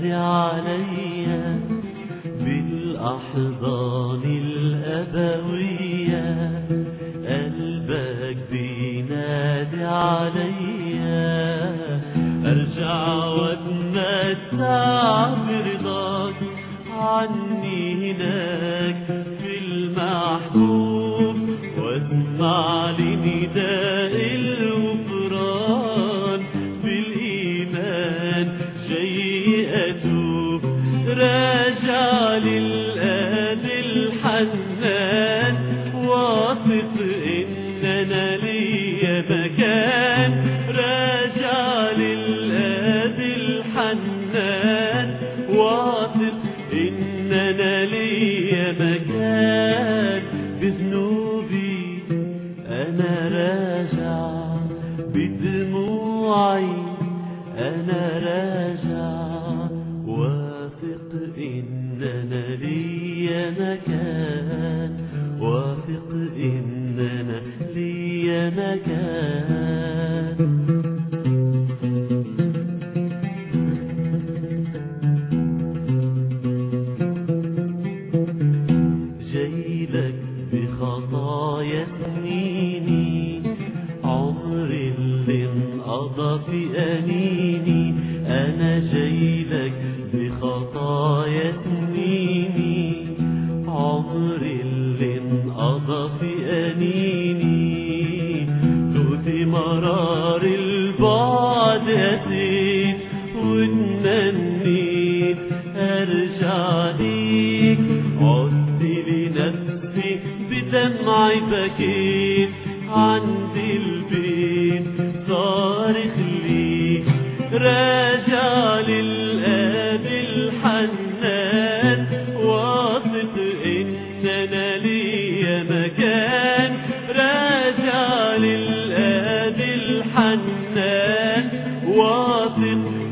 نادي عليا بالأحضان الأبوية قلبك بينادي عليا أرجع وأتمتع برضاك عني هناك في المحبوب واسمع لنداء الغفران بالإيمان جاي أتوب راجع للآب الحنان واثق إن أنا ليا مكان راجع للآب الحنان واثق إن أنا ليا مكان بذنوبي أنا راجع بدموعي أنا راجع واثق إن أنا ليا مكان واثق إن أنا ليا مكان جايلك بخطايا سنيني عمر اللي انقضى في أنيني أنا جايلك بخطايا سنيني عمر اللي انقضى في أنيني دوتي مرار البعد أتيت واتمنيت أرجع ليك عدت لنفسي بدمعي بكيت عند البيت صارخ ليك راجع للآب الحنان واثق إن أنا ليا مكان راجع للآب الحنان واثق